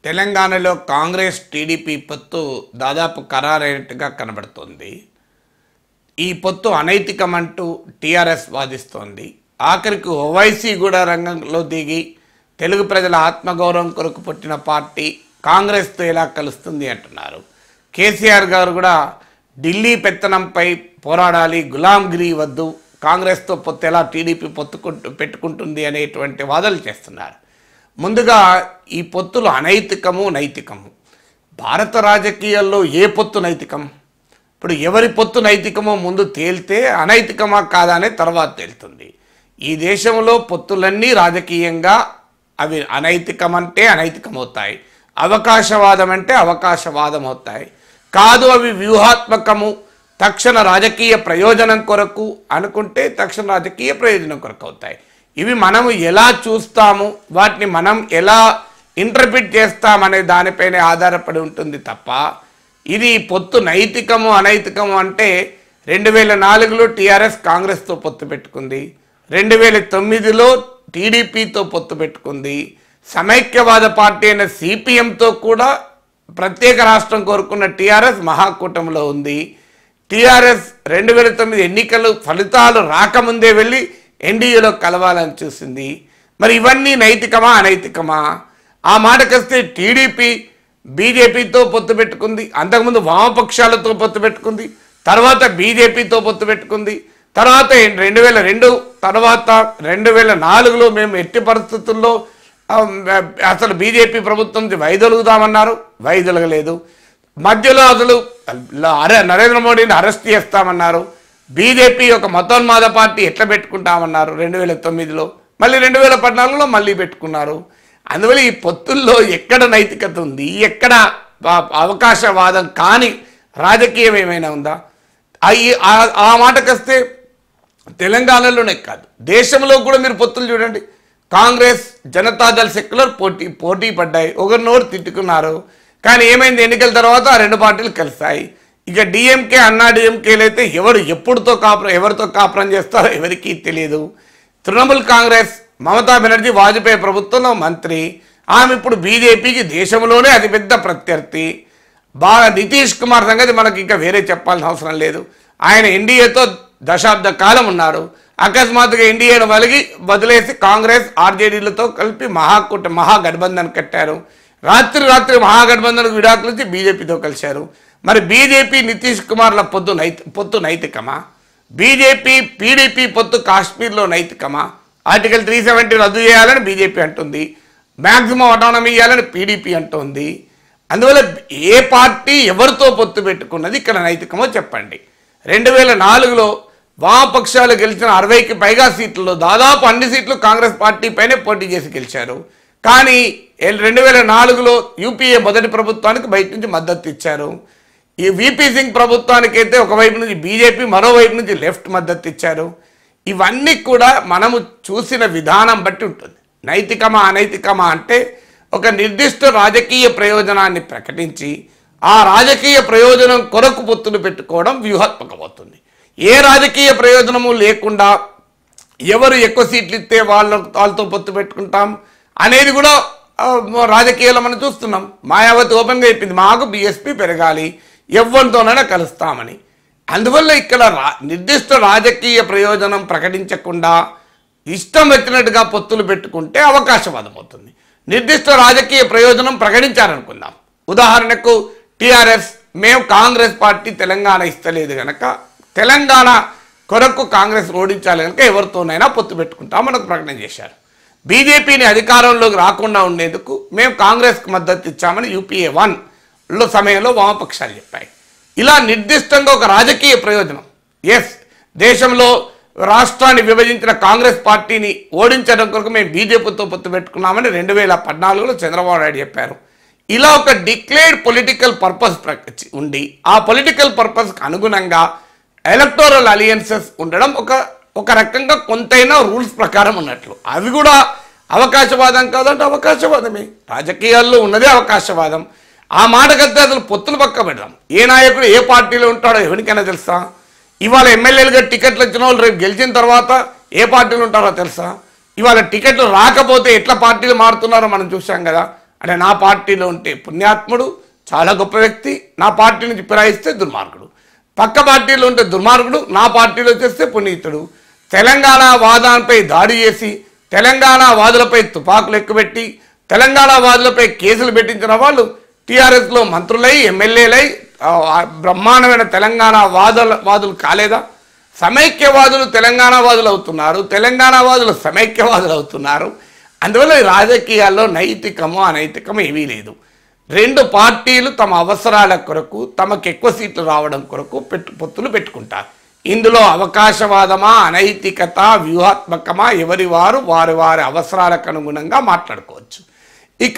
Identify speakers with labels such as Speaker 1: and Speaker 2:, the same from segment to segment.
Speaker 1: తెలంగాణలో కాంగ్రెస్ టీడీపీ పొత్తు దాదాపు ఖరారైనట్టుగా కనబడుతోంది ఈ పొత్తు అనైతికమంటూ టీఆర్ఎస్ వాదిస్తోంది ఆఖరికి ఓవైసీ కూడా రంగంలో దిగి తెలుగు ప్రజల ఆత్మగౌరవం కొరకు పుట్టిన పార్టీ కాంగ్రెస్తో ఎలా కలుస్తుంది అంటున్నారు కేసీఆర్ గారు కూడా ఢిల్లీ పెత్తనంపై పోరాడాలి గులాంగిరి వద్దు కాంగ్రెస్తో పొత్తు ఎలా టీడీపీ పొత్తుకుంటూ పెట్టుకుంటుంది అనేటువంటి వాదనలు చేస్తున్నారు ముందుగా ఈ పొత్తులు అనైతికము నైతికము భారత రాజకీయాల్లో ఏ పొత్తు నైతికం ఇప్పుడు ఎవరి పొత్తు నైతికమో ముందు తేలితే అనైతికమా కాదా అనే తర్వాత తేలుతుంది ఈ దేశంలో పొత్తులన్నీ రాజకీయంగా అవి అనైతికమంటే అనైతికమవుతాయి అవకాశవాదం అంటే అవకాశవాదం అవుతాయి కాదు అవి వ్యూహాత్మకము తక్షణ రాజకీయ ప్రయోజనం కొరకు అనుకుంటే తక్షణ రాజకీయ ప్రయోజనం కొరకు అవుతాయి ఇవి మనము ఎలా చూస్తాము వాటిని మనం ఎలా ఇంటర్ప్రిట్ చేస్తామనే దానిపైనే ఆధారపడి ఉంటుంది తప్ప ఇది పొత్తు నైతికము అనైతికము అంటే రెండు వేల నాలుగులో టీఆర్ఎస్ కాంగ్రెస్తో పొత్తు పెట్టుకుంది రెండు వేల తొమ్మిదిలో టీడీపీతో పొత్తు పెట్టుకుంది సమైక్యవాద పార్టీ అయిన సిపిఎంతో కూడా ప్రత్యేక రాష్ట్రం కోరుకున్న టీఆర్ఎస్ మహాకూటమిలో ఉంది టీఆర్ఎస్ రెండు వేల తొమ్మిది ఎన్నికలు ఫలితాలు రాకముందే వెళ్ళి ఎన్డీఏలో కలవాలని చూసింది మరి ఇవన్నీ నైతికమా అనైతికమా ఆ మాటకొస్తే టీడీపీ బీజేపీతో పొత్తు పెట్టుకుంది అంతకుముందు వామపక్షాలతో పొత్తు పెట్టుకుంది తర్వాత బీజేపీతో పొత్తు పెట్టుకుంది తర్వాత రెండు వేల రెండు తర్వాత రెండు వేల నాలుగులో మేము ఎట్టి పరిస్థితుల్లో ఆ, అసలు బీజేపీ ప్రభుత్వం నుంచి వైదొలుగుదామన్నారు వైదొలగలేదు మధ్యలో అసలు అరే నరేంద్ర మోడీని అరెస్ట్ చేస్తామన్నారు బీజేపీ ఒక మతోన్మాద పార్టీ ఎట్లా పెట్టుకుంటామన్నారు రెండు వేల తొమ్మిదిలో మళ్ళీ రెండు వేల పద్నాలుగులో మళ్ళీ పెట్టుకున్నారు అందువల్ల ఈ పొత్తుల్లో ఎక్కడ నైతికత ఉంది ఎక్కడ ఆ- అవకాశవాదం కాని రాజకీయం ఏమైనా ఉందా అయి- ఆ- ఆ మాటకొస్తే తెలంగాణలోనే కాదు దేశంలో కూడా మీరు పొత్తులు చూడండి కాంగ్రెస్ జనతాదళ్ సెక్యులర్ పోటీ పోటీ పడ్డాయి ఒకరినోరు తిట్టుకున్నారు కానీ ఏమైంది ఎన్నికల తర్వాత ఆ రెండు పార్టీలు కలిసాయి ఇక డిఎంకే అన్నా డిఎంకేలు అయితే ఎవరు ఎప్పుడుతో కాపురం ఎవరితో కాపురం చేస్తారో ఎవరికీ తెలియదు తృణమూల్ కాంగ్రెస్ మమతా బెనర్జీ వాజ్పేయి ప్రభుత్వంలో మంత్రి ఆమె ఇప్పుడు బీజేపీకి దేశంలోనే అతిపెద్ద ప్రత్యర్థి బాగా నితీష్ కుమార్ సంగతి మనకి ఇంకా వేరే చెప్పాల్సిన అవసరం లేదు ఆయన ఎన్డీఏతో దశాబ్ద కాలం ఉన్నారు అకస్మాత్తుగా ఎన్డీఏను వలిగి వదిలేసి కాంగ్రెస్ ఆర్జేడీలతో కలిపి మహాకూట మహాగఠబంధన్ కట్టారు రాత్రి రాత్రి మహాగఠబంధన్కు విడాకులు ఇచ్చి బీజేపీతో కలిశారు మరి బీజేపీ నితీష్ కుమార్ల పొత్తు నైతి పొత్తు నైతికమా బీజేపీ పీడీపీ పొత్తు కాశ్మీర్లో నైతికమా ఆర్టికల్ త్రీ సెవెంటీ రద్దు చేయాలని బీజేపీ అంటుంది మ్యాక్సిమం అటానమీ ఇవ్వాలని పీడీపీ అంటోంది అందువల్ల ఏ పార్టీ ఎవరితో పొత్తు పెట్టుకున్నది ఇక్కడ నైతికమో చెప్పండి రెండు వేల నాలుగులో వామపక్షాలు గెలిచిన అరవైకి పైగా సీట్లలో దాదాపు అన్ని సీట్లు కాంగ్రెస్ పార్టీ పైనే పోటీ చేసి గెలిచారు కానీ రెండు వేల నాలుగులో యూపీఏ మొదటి ప్రభుత్వానికి బయట నుంచి మద్దతు ఇచ్చారు ఈ వీపీ సింగ్ ప్రభుత్వానికి అయితే ఒకవైపు నుంచి బీజేపీ మరోవైపు నుంచి లెఫ్ట్ మద్దతు ఇచ్చారు ఇవన్నీ కూడా మనము చూసిన విధానం బట్టి ఉంటుంది నైతికమా అనైతికమా అంటే ఒక నిర్దిష్ట రాజకీయ ప్రయోజనాన్ని ప్రకటించి ఆ రాజకీయ ప్రయోజనం కొరకు పొత్తులు పెట్టుకోవడం వ్యూహాత్మకమవుతుంది ఏ రాజకీయ ప్రయోజనము లేకుండా ఎవరు ఎక్కువ సీట్లు ఇస్తే వాళ్ళ వాళ్ళతో పొత్తు పెట్టుకుంటాం అనేది కూడా ఆ, రాజకీయాల్లో మనం చూస్తున్నాం మాయావతి ఓపెన్గా చెప్పింది మాకు బీఎస్పీ పెరగాలి ఎవరితోనైనా కలుస్తామని అందువల్ల ఇక్కడ రా నిర్దిష్ట రాజకీయ ప్రయోజనం ప్రకటించకుండా ఇష్టం వచ్చినట్టుగా పొత్తులు పెట్టుకుంటే అవకాశవాదం అవుతుంది నిర్దిష్ట రాజకీయ ప్రయోజనం ప్రకటించారనుకుందాం ఉదాహరణకు టిఆర్ఎస్ మేము కాంగ్రెస్ పార్టీ తెలంగాణ ఇస్తలేదు కనుక తెలంగాణ కొరకు కాంగ్రెస్ ఓడించాలి కనుక ఎవరితోనైనా పొత్తు పెట్టుకుంటాం మనకు ప్రకటన చేశారు బీజేపీని అధికారంలోకి రాకుండా ఉండేందుకు మేము కాంగ్రెస్కి మద్దతు ఇచ్చామని యూపీఏ వన్ లో సమయంలో వామపక్షాలు చెప్పాయి ఇలా నిర్దిష్టంగా ఒక రాజకీయ ప్రయోజనం ఎస్ దేశంలో రాష్ట్రాన్ని విభజించిన కాంగ్రెస్ పార్టీని ఓడించడం కొరకు మేము బీజేపీతో పొత్తు పెట్టుకున్నామని రెండు వేల పద్నాలుగులో చంద్రబాబు నాయుడు చెప్పారు ఇలా ఒక డిక్లేర్డ్ పొలిటికల్ పర్పస్ ఉండి ఆ పొలిటికల్ పర్పస్కి అనుగుణంగా ఎలక్టోరల్ అలియన్సెస్ ఉండడం ఒక ఒక రకంగా కొంతైనా రూల్స్ ప్రకారం ఉన్నట్లు అవి కూడా అవకాశవాదం కాదంటే అవకాశవాదమే రాజకీయాల్లో ఉన్నదే అవకాశవాదం ఆ మాటకైతే అసలు పొత్తులు పక్క పెడదాం ఏ నాయకుడు ఏ పార్టీలో ఉంటాడో ఎవరికైనా తెలుసా ఇవాళ ఎమ్మెల్యేలుగా టికెట్లు వచ్చిన వాళ్ళు రేపు గెలిచిన తర్వాత ఏ పార్టీలో ఉంటారో తెలుసా ఇవాళ టికెట్లు రాకపోతే ఎట్లా పార్టీలు మారుతున్నారో మనం చూసాం కదా అంటే నా పార్టీలో ఉంటే పుణ్యాత్ముడు చాలా గొప్ప వ్యక్తి నా పార్టీ నుంచి ఫిరాయిస్తే దుర్మార్గుడు పక్క పార్టీలో ఉంటే దుర్మార్గుడు నా పార్టీలో చేస్తే పునీతుడు తెలంగాణ వాదాలపై దాడి చేసి తెలంగాణ వాదులపై తుపాకులు ఎక్కుపెట్టి తెలంగాణ వాదులపై కేసులు పెట్టించిన వాళ్ళు టీఆర్ఎస్లో మంత్రులై ఎమ్మెల్యేలై ఆ, ఆ బ్రహ్మాండమైన తెలంగాణ వాదుల వాదులు కాలేదా సమైక్యవాదులు తెలంగాణ వాదులు అవుతున్నారు తెలంగాణ వాదులు సమైక్యవాదులు అవుతున్నారు అందువల్ల ఈ రాజకీయాల్లో నైతికము అనైతికము ఏమీ లేదు రెండు పార్టీలు తమ అవసరాల కొరకు తమకు ఎక్కువ సీట్లు రావడం కొరకు పెట్టు పొత్తులు పెట్టుకుంటారు ఇందులో అవకాశవాదమా అనైతికత వ్యూహాత్మకమా ఎవరి వారు వారి వారి అవసరాలకు అనుగుణంగా మాట్లాడుకోవచ్చు ఇక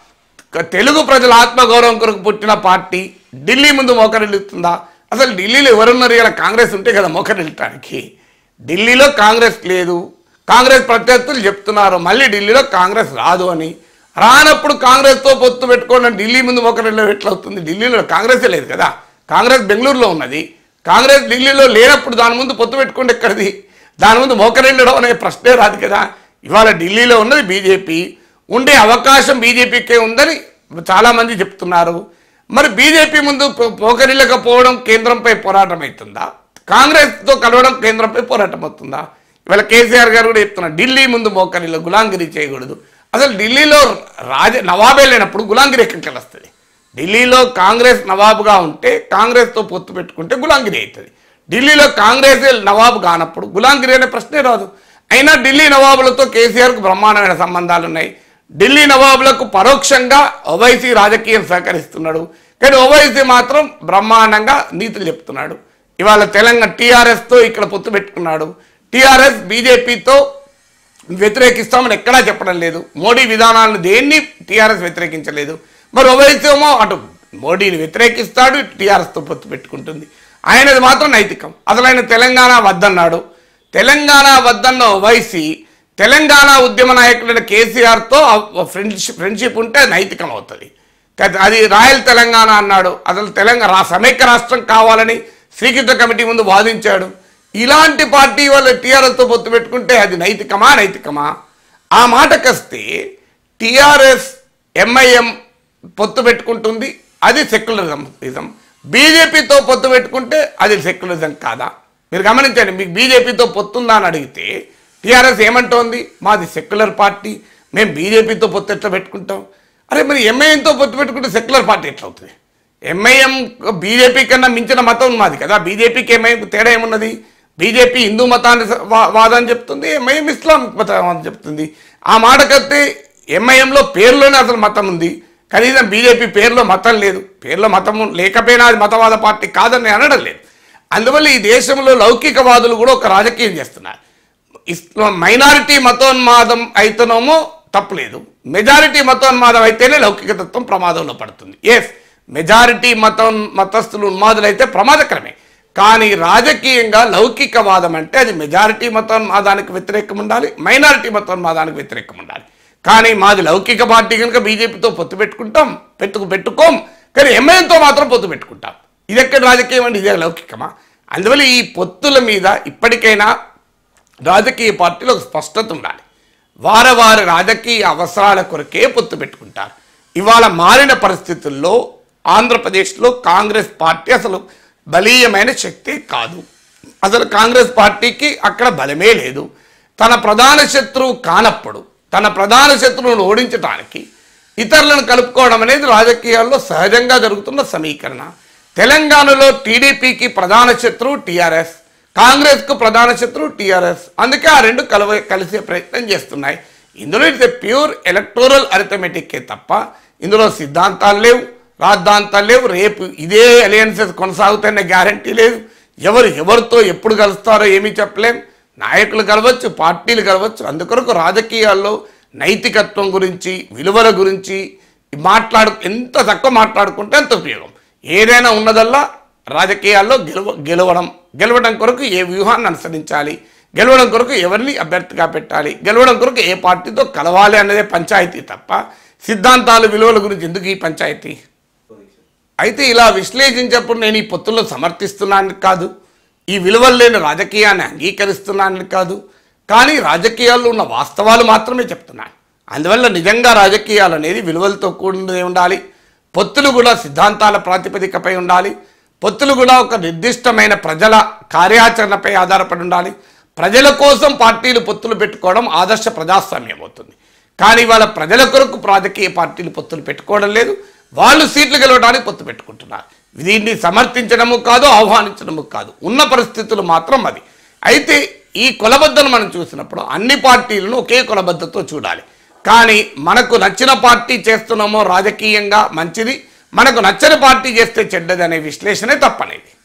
Speaker 1: ఇక తెలుగు ప్రజల ఆత్మగౌరవం కొరకు పుట్టిన పార్టీ ఢిల్లీ ముందు మోకరిల్లుతుందా అసలు ఢిల్లీలో ఎవరున్నారు ఇలా కాంగ్రెస్ ఉంటే కదా మోకరిల్లటానికి ఢిల్లీలో కాంగ్రెస్ లేదు కాంగ్రెస్ ప్రత్యర్థులు చెప్తున్నారు మళ్ళీ ఢిల్లీలో కాంగ్రెస్ రాదు అని రానప్పుడు కాంగ్రెస్తో పొత్తు పెట్టుకోవడం ఢిల్లీ ముందు మోకరిల్లు ఎట్లా అవుతుంది ఢిల్లీలో కాంగ్రెసే లేదు కదా కాంగ్రెస్ బెంగళూరులో ఉన్నది కాంగ్రెస్ ఢిల్లీలో లేనప్పుడు దాని ముందు పొత్తు పెట్టుకుంటే ఎక్కడిది దాని ముందు మోకరిల్లడం అనే ప్రశ్నే రాదు కదా ఇవాళ ఢిల్లీలో ఉన్నది బీజేపీ ఉండే అవకాశం బీజేపీకే ఉందని చాలామంది చెప్తున్నారు మరి బీజేపీ ముందు పో- పోకరిల్లకపోవడం కేంద్రంపై పోరాటం అవుతుందా కాంగ్రెస్తో కలవడం కేంద్రంపై పోరాటం అవుతుందా ఇవాళ కేసీఆర్ గారు కూడా చెప్తున్నారు ఢిల్లీ ముందు మోకరిల్లు గులాంగిరి చేయకూడదు అసలు ఢిల్లీలో రాజ నవాబే లేనప్పుడు గులాంగిరి ఎక్కడికి వస్తుంది ఢిల్లీలో కాంగ్రెస్ నవాబుగా ఉంటే కాంగ్రెస్తో పొత్తు పెట్టుకుంటే గులాంగిరి అవుతుంది ఢిల్లీలో కాంగ్రెస్ నవాబు కానప్పుడు గులాంగిరి అనే ప్రశ్నే రాదు అయినా ఢిల్లీ నవాబులతో కేసీఆర్కు బ్రహ్మాండమైన సంబంధాలు ఉన్నాయి ఢిల్లీ నవాబులకు పరోక్షంగా ఓవైసీ రాజకీయం సహకరిస్తున్నాడు కానీ ఓవైసీ మాత్రం బ్రహ్మాండంగా నీతులు చెప్తున్నాడు ఇవాళ తెలంగాణ టీఆర్ఎస్తో ఇక్కడ పొత్తు పెట్టుకున్నాడు టీఆర్ఎస్ బీజేపీతో వ్యతిరేకిస్తామని ఎక్కడా చెప్పడం లేదు మోడీ విధానాలను దేన్ని టీఆర్ఎస్ వ్యతిరేకించలేదు మరి ఓవైసీ ఏమో అటు మోడీని వ్యతిరేకిస్తాడు టీఆర్ఎస్తో పొత్తు పెట్టుకుంటుంది ఆయనది మాత్రం నైతికం అసలు ఆయన తెలంగాణ వద్దన్నాడు తెలంగాణ వద్దన్న ఓవైసీ తెలంగాణ ఉద్యమ నాయకుడైన కేసీఆర్తో ఫ్రెండ్షిప్ ఫ్రెండ్షిప్ ఉంటే అది నైతికం అవుతుంది కాదు, అది రాయల్ తెలంగాణ అన్నాడు అసలు తెలంగాణ రా- సమైక్య రాష్ట్రం కావాలని శ్రీకృష్ణ కమిటీ ముందు వాదించాడు ఇలాంటి పార్టీ వాళ్ళు టీఆర్ఎస్తో పొత్తు పెట్టుకుంటే అది నైతికమా నైతికమా ఆ మాటకొస్తే టీఆర్ఎస్ ఎంఐఎం పొత్తు పెట్టుకుంటుంది అది సెక్యులరిజం ఇజం బీజేపీతో పొత్తు పెట్టుకుంటే అది సెక్యులరిజం కాదా మీరు గమనించండి మీకు బీజేపీతో పొత్తుందా అని అడిగితే టీఆర్ఎస్ ఏమంటోంది మాది సెక్యులర్ పార్టీ మేము బీజేపీతో పొత్తు ఎట్లా పెట్టుకుంటాం అరే మరి ఎంఐఎంతో పొత్తు పెట్టుకుంటే సెక్యులర్ పార్టీ ఎట్లా అవుతుంది ఎంఐఎం బీజేపీ కన్నా మించిన మతం మాది కదా బీజేపీకి ఎంఐఎం తేడా ఏమున్నది బీజేపీ హిందూ మతాన్ని స- వా- వాదాన్ని చెప్తుంది ఎంఐఎం ఇస్లాం మతం అని చెప్తుంది ఆ మాటకైతే ఎంఐఎంలో పేరులోనే అసలు మతం ఉంది కనీసం బీజేపీ పేరులో మతం లేదు పేరులో మతం లేకపోయినా అది మతవాద పార్టీ కాదని నేను అనడం లేదు అందువల్ల ఈ దేశంలో లౌకికవాదులు కూడా ఒక రాజకీయం చేస్తున్నారు ఇస్లాం మైనారిటీ మతోన్మాదం అయితేనేమో తప్పులేదు మెజారిటీ మతోన్మాదం అయితేనే లౌకికతత్వం ప్రమాదంలో పడుతుంది ఎస్ మెజారిటీ మతం మతస్థులు ఉన్మాదులైతే ప్రమాదకరమే కానీ రాజకీయంగా లౌకికవాదం అంటే అది మెజారిటీ మతోన్మాదానికి వ్యతిరేకం ఉండాలి మైనారిటీ మతోన్మాదానికి వ్యతిరేకం ఉండాలి కానీ మాది లౌకిక పార్టీ కనుక బీజేపీతో పొత్తు పెట్టుకుంటాం పెట్టుకు పెట్టుకోం కానీ ఎంఐఎంతో మాత్రం పొత్తు పెట్టుకుంటాం ఇది ఎక్కడ రాజకీయం అంటే ఇదే లౌకికమా అందువల్ల ఈ పొత్తుల మీద ఇప్పటికైనా రాజకీయ పార్టీలకు స్పష్టత ఉండాలి వారి వారి రాజకీయ అవసరాల కొరకే పొత్తు పెట్టుకుంటారు ఇవాళ మారిన పరిస్థితుల్లో ఆంధ్రప్రదేశ్లో కాంగ్రెస్ పార్టీ అసలు బలీయమైన శక్తి కాదు అసలు కాంగ్రెస్ పార్టీకి అక్కడ బలమే లేదు తన ప్రధాన శత్రువు కానప్పుడు తన ప్రధాన శత్రువును ఓడించడానికి ఇతరులను కలుపుకోవడం అనేది రాజకీయాల్లో సహజంగా జరుగుతున్న సమీకరణ తెలంగాణలో టీడీపీకి ప్రధాన శత్రువు టీఆర్ఎస్ కాంగ్రెస్కు ప్రధాన శత్రువు టీఆర్ఎస్ అందుకే ఆ రెండు కలవ కలిసే ప్రయత్నం చేస్తున్నాయి ఇందులో ఇట్స్ ఎ ప్యూర్ ఎలక్టోరల్ అరిథమెటిక్కే తప్ప ఇందులో సిద్ధాంతాలు లేవు రాద్ధాంతాలు లేవు రేపు ఇదే అలయన్సెస్ కొనసాగుతున్న గ్యారంటీ లేదు ఎవరు ఎవరితో ఎప్పుడు కలుస్తారో ఏమీ చెప్పలేం నాయకులు కలవచ్చు పార్టీలు కలవచ్చు అందుకొరకు రాజకీయాల్లో నైతికత్వం గురించి విలువల గురించి మాట్లాడు ఎంత తక్కువ మాట్లాడుకుంటే అంత ఉపయోగం ఏదైనా ఉన్నదల్లా రాజకీయాల్లో గెలవ గెలవడం గెలవడం కొరకు ఏ వ్యూహాన్ని అనుసరించాలి గెలవడం కొరకు ఎవరిని అభ్యర్థిగా పెట్టాలి గెలవడం కొరకు ఏ పార్టీతో కలవాలి అన్నదే పంచాయతీ తప్ప సిద్ధాంతాలు విలువల గురించి ఎందుకు ఈ పంచాయతీ అయితే ఇలా విశ్లేషించేప్పుడు నేను ఈ పొత్తుల్లో సమర్థిస్తున్నాను కాదు ఈ విలువలు లేని రాజకీయాన్ని అంగీకరిస్తున్నాను కాదు కానీ రాజకీయాల్లో ఉన్న వాస్తవాలు మాత్రమే చెప్తున్నాను అందువల్ల నిజంగా రాజకీయాలు అనేది విలువలతో కూడినది ఉండాలి పొత్తులు కూడా సిద్ధాంతాల ప్రాతిపదికపై ఉండాలి పొత్తులు కూడా ఒక నిర్దిష్టమైన ప్రజల కార్యాచరణపై ఆధారపడి ఉండాలి ప్రజల కోసం పార్టీలు పొత్తులు పెట్టుకోవడం ఆదర్శ ప్రజాస్వామ్యం అవుతుంది కానీ వాళ్ళ ప్రజల కొరకు రాజకీయ పార్టీలు పొత్తులు పెట్టుకోవడం లేదు వాళ్ళు సీట్లు గెలవడానికి పొత్తు పెట్టుకుంటున్నారు దీన్ని సమర్థించడము కాదు ఆహ్వానించడము కాదు ఉన్న పరిస్థితులు మాత్రం అది అయితే ఈ కొలబద్దను మనం చూసినప్పుడు అన్ని పార్టీలను ఒకే కొలబద్దతో చూడాలి కానీ మనకు నచ్చిన పార్టీ చేస్తున్నామో రాజకీయంగా మంచిది మనకు నచ్చని పార్టీ చేస్తే చెడ్డది అనే విశ్లేషణే తప్పనేది